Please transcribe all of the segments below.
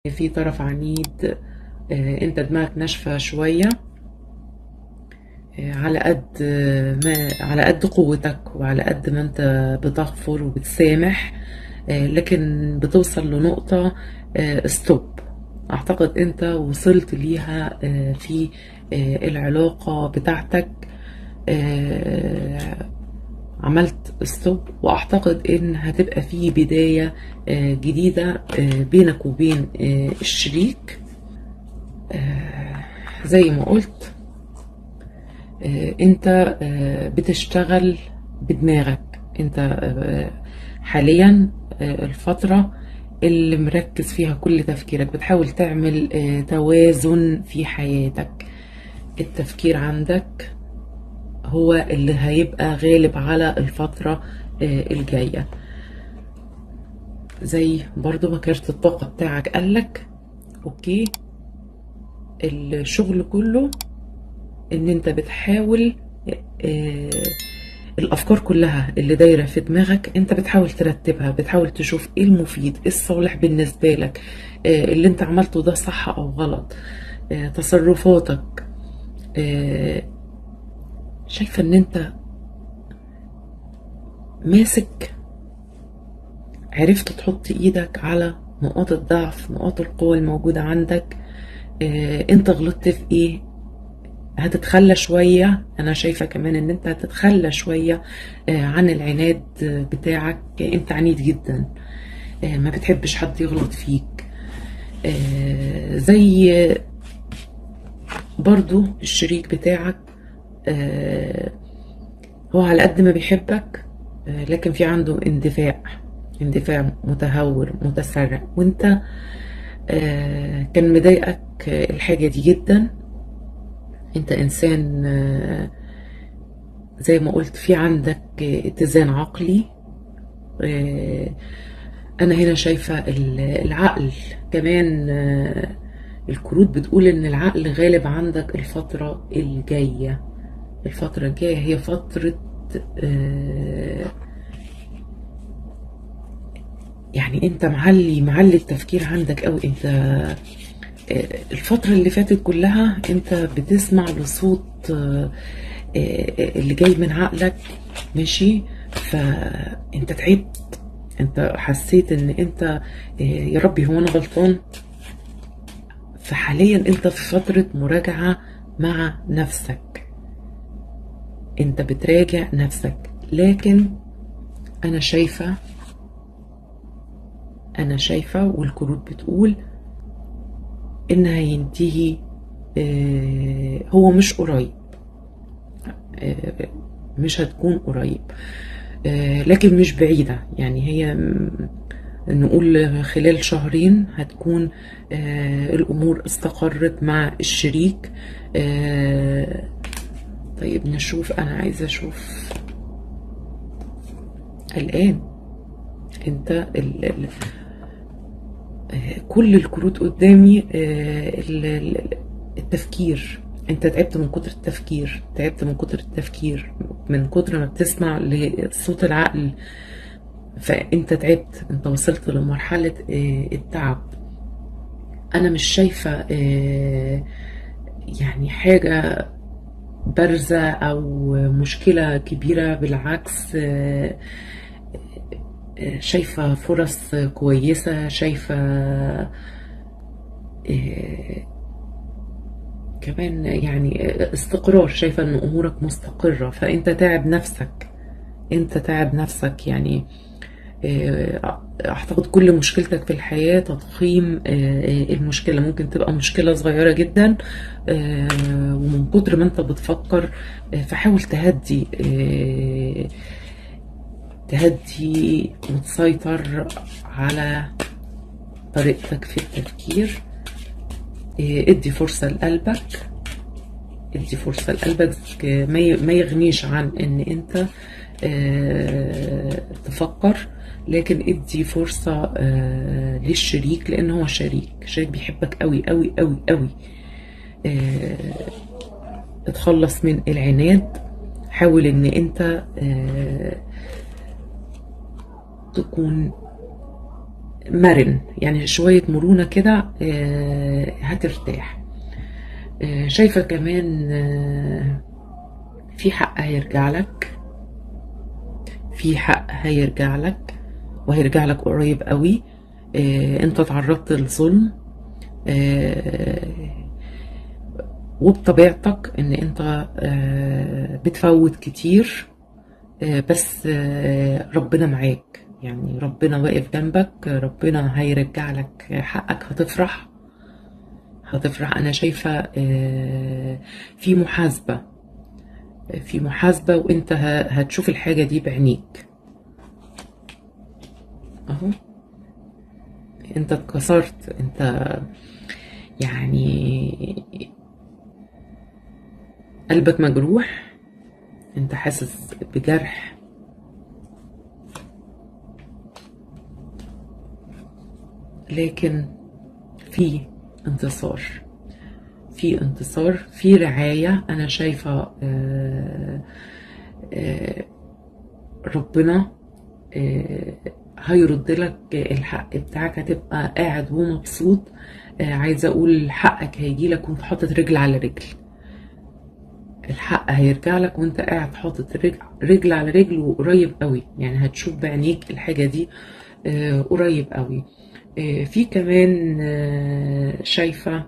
في طرف عنيد آه، انت دماغك ناشفة شوية آه، على قد ما على قد قوتك وعلى قد ما انت بتغفر وبتسامح آه، لكن بتوصل لنقطة ستوب اعتقد انت وصلت ليها آه، في آه، العلاقة بتاعتك آه، عملت ستوب واعتقد ان هتبقى في بداية آه، جديدة آه، بينك وبين آه، الشريك آه، زي ما قلت آه، انت آه، بتشتغل بدماغك انت آه، حاليا آه، الفترة اللي مركز فيها كل تفكيرك بتحاول تعمل آه، توازن في حياتك التفكير عندك هو اللي هيبقى غالب على الفترة آه، الجاية زي برضو ما كارت الطاقة بتاعك قالك اوكي الشغل كله ان انت بتحاول آه، الافكار كلها اللي دايره في دماغك انت بتحاول ترتبها بتحاول تشوف ايه المفيد ايه الصالح بالنسبه لك آه، اللي انت عملته ده صح او غلط آه، تصرفاتك آه، شايفه ان انت ماسك عرفت تحط ايدك على نقاط الضعف نقاط القوة الموجودة عندك آه، انت غلطت في ايه هتتخلى شوية أنا شايفة كمان إن أنت هتتخلى شوية آه، عن العناد بتاعك أنت عنيد جدا آه، ما بتحبش حد يغلط فيك آه، زي برضو الشريك بتاعك آه، هو على قد ما بيحبك آه، لكن في عنده اندفاع اندفاع متهور متسرع وانت آه، كان مضايقك آه، الحاجة دي جدا انت انسان آه، زي ما قلت في عندك آه، اتزان عقلي آه، انا هنا شايفة ال- العقل كمان آه، الكروت بتقول ان العقل غالب عندك الفترة الجاية الفترة الجاية هي فترة آه، يعني انت معلي معلي التفكير عندك قوي انت آه، الفترة اللي فاتت كلها انت بتسمع لصوت آه، آه، اللي جاي من عقلك ماشي فانت تعبت انت حسيت ان انت آه، يا ربي هو انا غلطان فحاليا انت في فترة مراجعة مع نفسك انت بتراجع نفسك لكن انا شايفة انا شايفة والكروت بتقول ان هينتهي آه، هو مش قريب آه، مش هتكون قريب آه، لكن مش بعيدة يعني هي م- نقول خلال شهرين هتكون آه، الأمور استقرت مع الشريك آه، طيب نشوف أنا عايزة أشوف الآن أنت ال- ال- آه، كل الكروت قدامي آه، ال- ال- التفكير انت تعبت من كتر التفكير تعبت من كتر التفكير من كتر ما بتسمع لصوت العقل فانت تعبت انت وصلت لمرحلة آه، التعب انا مش شايفة آه، يعني حاجة بارزة او مشكلة كبيرة بالعكس آه، آه، شايفة فرص كويسة شايفة آه، كمان يعني استقرار شايفة ان امورك مستقرة فانت تعب نفسك انت تعب نفسك يعني آه، اعتقد كل مشكلتك في الحياة تضخيم آه، المشكلة ممكن تبقى مشكلة صغيرة جدا آه، ومن كتر ما انت بتفكر آه، فحاول تهدي آه، تهدي وتسيطر على طريقتك في التفكير آه، ادي فرصة لقلبك ادي فرصة لقلبك ما ي- ما يغنيش عن ان انت آه، تفكر لكن ادي فرصة آه، للشريك لان هو شريك شريك بيحبك قوي قوي قوي قوي آه، اتخلص من العناد حاول ان انت آه، تكون مرن يعني شوية مرونة كده آه، هترتاح آه، شايفة كمان آه، في حق هيرجع لك في حق هيرجع لك وهيرجع لك قريب قوي آه، انت تعرضت للظلم آه، وبطبيعتك ان انت آه، بتفوت كتير آه، بس آه، ربنا معاك يعني ربنا واقف جنبك ربنا هيرجع لك حقك هتفرح هتفرح انا شايفة آه، في محاسبة في محاسبة وانت ه- هتشوف الحاجة دي بعينيك اهو انت اتكسرت انت يعني قلبك مجروح انت حاسس بجرح لكن في انتصار في انتصار في رعاية أنا شايفة آه، آه، ربنا آه، هيرد لك الحق بتاعك هتبقى قاعد ومبسوط آه، عايزة أقول حقك هيجي لك وانت حاطط رجل على رجل الحق هيرجع لك وانت قاعد حاطط رجل, رجل على رجل وقريب قوي يعني هتشوف بعينيك الحاجة دي آه، قريب قوي آه، في كمان آه، شايفة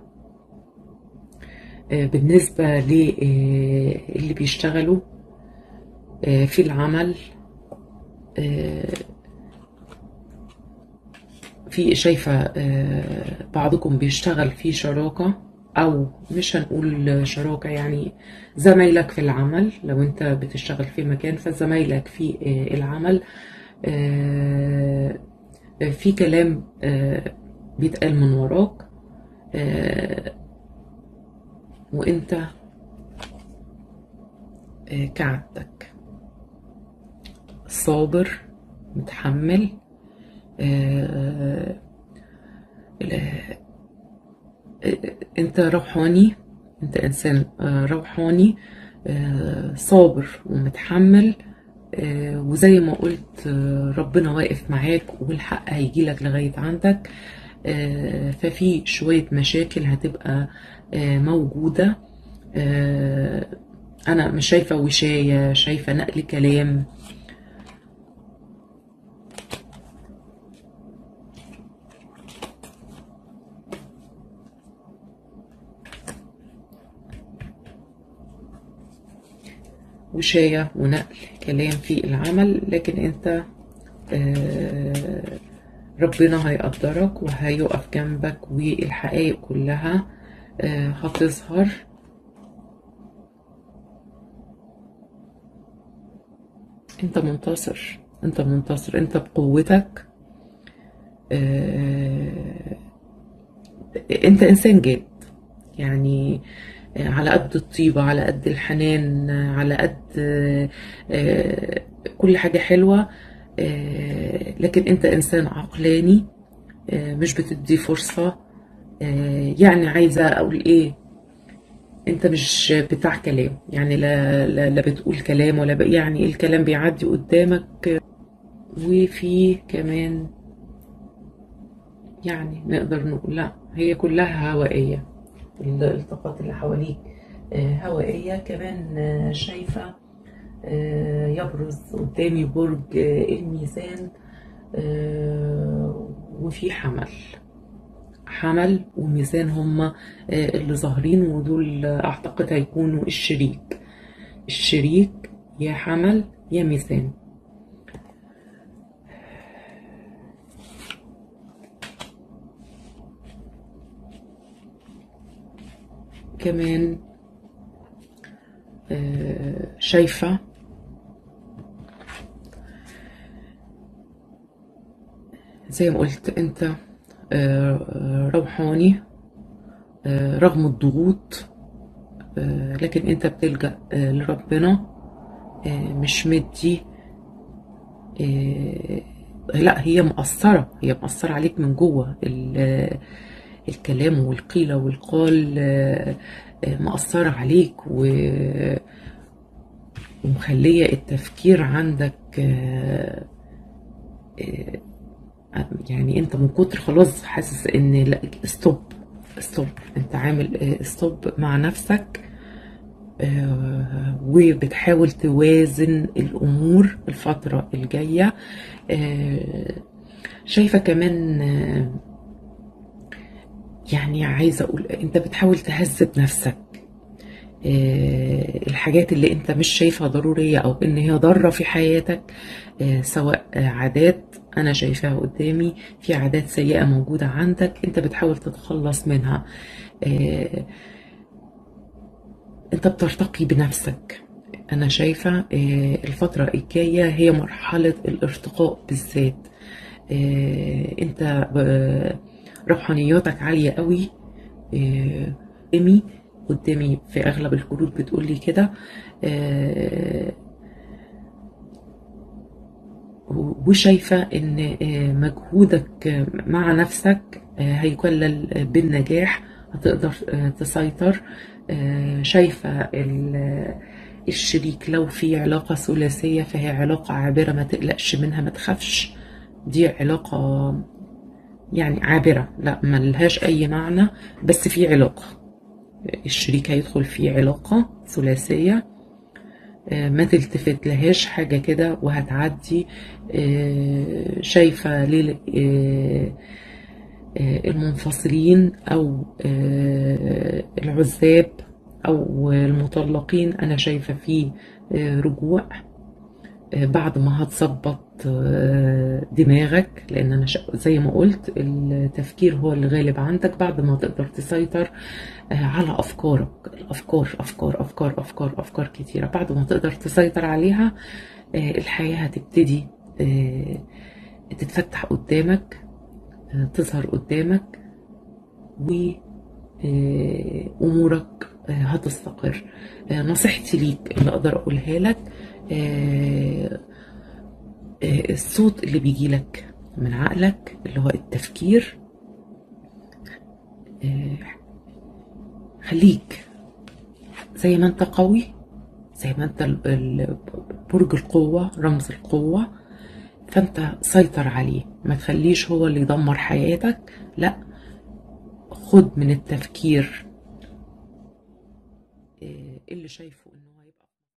آه، بالنسبة للي بيشتغلوا آه، في العمل آه، في شايفة آه، بعضكم بيشتغل في شراكة أو مش هنقول شراكة يعني زمايلك في العمل لو أنت بتشتغل في مكان فزمايلك في آه، العمل آه، في كلام آه، بيتقال من وراك آه، وأنت آه، كعادتك صابر متحمل آه، ال- انت روحاني انت انسان آه، روحاني آه، صابر ومتحمل آه، وزي ما قلت آه، ربنا واقف معاك والحق هيجيلك لغاية عندك آه، ففي شوية مشاكل هتبقى آه، موجودة آه، أنا مش شايفة وشاية شايفة نقل كلام وشاية ونقل كلام في العمل لكن انت آه، ربنا هيقدرك وهيقف جنبك والحقائق كلها آه، هتظهر انت منتصر انت منتصر انت بقوتك آه، انت انسان جاد يعني على قد الطيبة على قد الحنان على قد آه، آه، كل حاجة حلوة آه، لكن انت انسان عقلاني آه، مش بتدي فرصة آه، يعني عايزة اقول ايه انت مش بتاع كلام يعني لا, لا, لا بتقول كلام ولا ب... يعني الكلام بيعدي قدامك وفي كمان يعني نقدر نقول لا هي كلها هوائية الالتقاط اللي حواليك آه، هوائية كمان آه، شايفة آه، يبرز قدامي برج آه، الميزان آه، وفي حمل حمل وميزان هما آه، اللي ظاهرين ودول آه، اعتقد هيكونوا الشريك الشريك يا حمل يا ميزان كمان آه، شايفة زي ما قلت انت آه، آه، روحاني آه، رغم الضغوط آه، لكن انت بتلجأ آه، لربنا آه، مش مدي آه، لا هي مأثرة هي مأثرة عليك من جوه ال- الكلام والقيل والقال آه، آه، مأثرة عليك و- ومخلية التفكير عندك آه، آه، يعني انت من كتر خلاص حاسس ان لا ستوب ستوب انت عامل ستوب مع نفسك آه، وبتحاول توازن الامور الفترة الجاية آه، شايفة كمان آه، يعني عايزة اقول انت بتحاول تهذب نفسك آه، الحاجات اللي انت مش شايفها ضرورية او ان هي ضارة في حياتك آه، سواء آه، عادات انا شايفاها قدامي في عادات سيئة موجودة عندك انت بتحاول تتخلص منها آه، انت بترتقي بنفسك انا شايفة آه، الفترة الجاية هي مرحلة الارتقاء بالذات آه، انت ب- روحانياتك عالية قوي آه، قدامي قدامي في اغلب الكروت بتقولي كده آه، وشايفة ان آه، مجهودك مع نفسك آه، هيكلل بالنجاح هتقدر آه، تسيطر آه، شايفة ال- الشريك لو في علاقة ثلاثية فهي علاقة عابرة ما تقلقش منها ما تخافش دي علاقة يعني عابرة لا ملهاش أي معنى بس في علاقة الشريك هيدخل في علاقة ثلاثية آه، ما تلتفت لهاش حاجة كده وهتعدي آه، شايفة ليه آه، آه، المنفصلين أو آه، العزاب أو المطلقين أنا شايفة فيه آه، رجوع آه، بعد ما هتظبط آه، دماغك لان انا ش- زي ما قلت التفكير هو اللي غالب عندك بعد ما تقدر تسيطر آه، على افكارك الافكار افكار افكار افكار افكار كتيره بعد ما تقدر تسيطر عليها آه، الحياه هتبتدي آه، تتفتح قدامك آه، تظهر قدامك وأمورك هتستقر آه، نصيحتي ليك اللي أقدر أقولها لك آه، آه، الصوت اللي بيجيلك من عقلك اللي هو التفكير آه، خليك زي ما انت قوي زي ما انت ال- ال- برج القوة رمز القوة فانت سيطر عليه ما تخليش هو اللي يدمر حياتك لا خد من التفكير آه، اللي شايفه انه